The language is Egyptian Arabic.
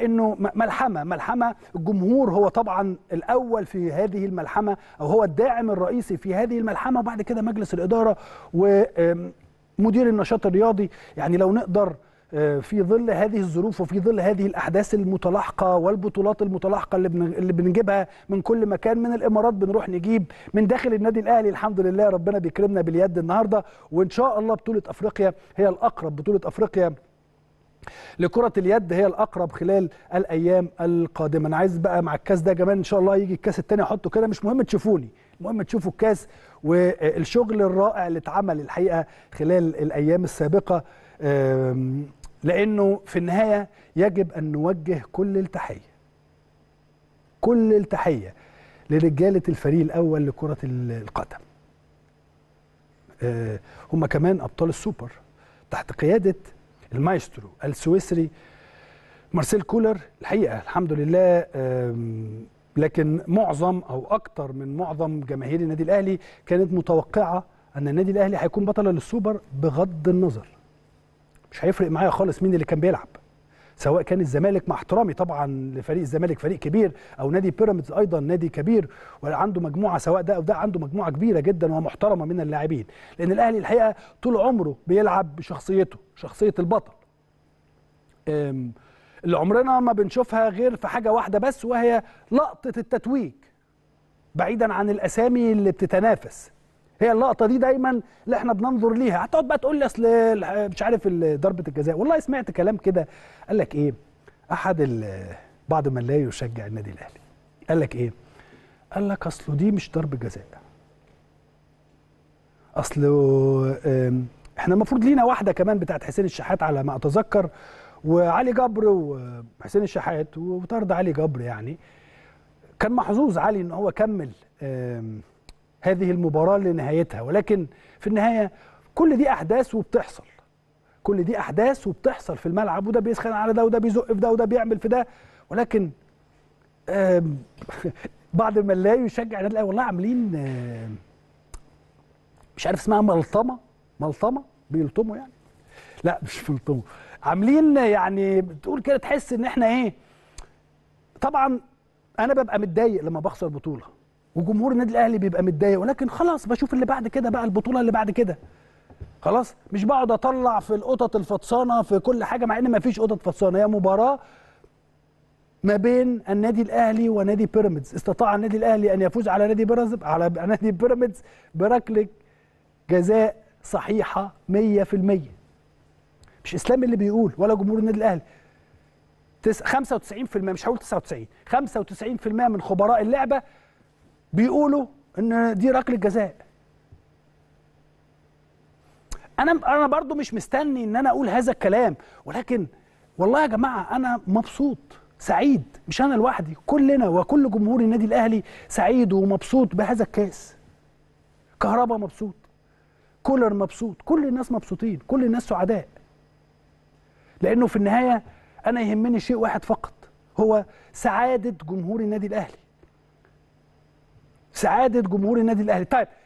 لانه م- ملحمه ملحمه الجمهور هو طبعا الاول في هذه الملحمه او هو الداعم الرئيسي في هذه الملحمه وبعد كده مجلس الاداره ومدير النشاط الرياضي يعني لو نقدر آه، في ظل هذه الظروف وفي ظل هذه الاحداث المتلاحقه والبطولات المتلاحقه اللي بن- اللي بنجيبها من كل مكان من الامارات بنروح نجيب من داخل النادي الاهلي الحمد لله ربنا بيكرمنا باليد النهارده وان شاء الله بطوله افريقيا هي الاقرب بطوله افريقيا لكرة اليد هي الأقرب خلال الأيام القادمة أنا عايز بقى مع الكاس ده كمان إن شاء الله يجي الكاس التاني أحطه كده مش مهم تشوفوني المهم تشوفوا الكاس والشغل الرائع اللي اتعمل الحقيقة خلال الأيام السابقة آم، لأنه في النهاية يجب أن نوجه كل التحية كل التحية لرجالة الفريق الأول لكرة القدم آه، هم كمان ابطال السوبر تحت قياده المايسترو السويسري مارسيل كولر الحقيقه الحمد لله آم، لكن معظم او اكتر من معظم جماهير النادي الاهلي كانت متوقعه ان النادي الاهلي هيكون بطلا للسوبر بغض النظر مش هيفرق معايا خالص مين اللي كان بيلعب سواء كان الزمالك مع احترامي طبعا لفريق الزمالك فريق كبير او نادي بيراميدز ايضا نادي كبير وعنده مجموعه سواء ده او ده عنده مجموعه كبيره جدا ومحترمه من اللاعبين لان الاهلي الحقيقه طول عمره بيلعب بشخصيته شخصيه البطل أم، اللي عمرنا ما بنشوفها غير في حاجه واحده بس وهي لقطه التتويج بعيدا عن الاسامي اللي بتتنافس هي اللقطه دي دايما اللي احنا بننظر ليها هتقعد بقى تقول لي اصل ال- مش عارف ال- ضربه الجزاء والله سمعت كلام كده قال لك ايه احد ال- بعض من لا يشجع النادي الاهلي قال لك ايه قال لك اصله دي مش ضربه جزاء اصله آم، احنا المفروض لينا واحده كمان بتاعت حسين الشحات على ما اتذكر وعلي جبر وحسين الشحات وطرد علي جبر يعني كان محظوظ علي ان هو كمل آم، هذه المباراه لنهايتها ولكن في النهايه كل دي احداث وبتحصل كل دي احداث وبتحصل في الملعب وده بيسخن على ده وده بيزق في ده وده بيعمل في ده ولكن آم، بعض من لا يشجع النادي الاهلي والله عاملين آم، مش عارف اسمها ملطمه ملطمه بيلطموا يعني لا مش بيلطموا عاملين يعني بتقول كده تحس ان احنا ايه طبعا انا ببقى متضايق لما بخسر بطوله وجمهور النادي الاهلي بيبقى متضايق ولكن خلاص بشوف اللي بعد كده بقى البطوله اللي بعد كده خلاص مش بقعد اطلع في القطط الفطسانه في كل حاجه مع ان ما فيش قطط فطسانه هي مباراه ما بين النادي الاهلي ونادي بيراميدز استطاع النادي الاهلي ان يفوز على نادي بيراميدز على نادي بيراميدز بركله جزاء صحيحه 100% مش اسلام اللي بيقول ولا جمهور النادي الاهلي تس- 95% مش هقول 99 95% من خبراء اللعبه بيقولوا ان دي ركله جزاء انا انا برضو مش مستني ان انا اقول هذا الكلام ولكن والله يا جماعه انا مبسوط سعيد مش انا لوحدي كلنا وكل جمهور النادي الاهلي سعيد ومبسوط بهذا الكاس كهربا مبسوط كولر مبسوط كل الناس مبسوطين كل الناس سعداء لانه في النهايه انا يهمني شيء واحد فقط هو سعاده جمهور النادي الاهلي سعاده جمهور النادي الاهلي طيب